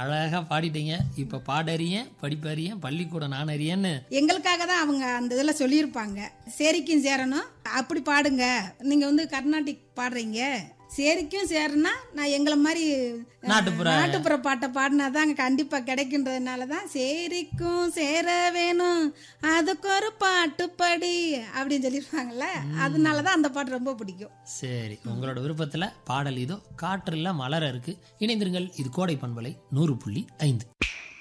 அழகா பாடிட்டீங்க இப்ப பாடறியேன் படிப்பறியேன் பள்ளிக்கூடம் நான் அறியேன்னு எங்களுக்காக தான் அவங்க அந்த இதில் சொல்லியிருப்பாங்க சேரிக்கும் சேரணும் அப்படி பாடுங்க நீங்கள் வந்து கர்நாடிக் பாடுறீங்க சேரிக்கும் சேரனா நான் எங்களை மாதிரி அஹ், நாட்டுப்புற- நாட்டுப்புற பாட்டை பாடினா தாங்க கண்டிப்பாக கிடைக்கின்றதுனால தான் சேரிக்கும் சேர வேணும் அதுக்கு ஒரு பாட்டு படி அப்படின்னு சொல்லியிருப்பாங்கல்ல அதனால தான் அந்த பாட்டு ரொம்ப பிடிக்கும் சரி உங்களோட விருப்பத்துல பாடல் இதோ காற்றில் மலர இருக்கு இணைந்திருங்கள் இது கோடை பண்பலை நூறு புள்ளி ஐந்து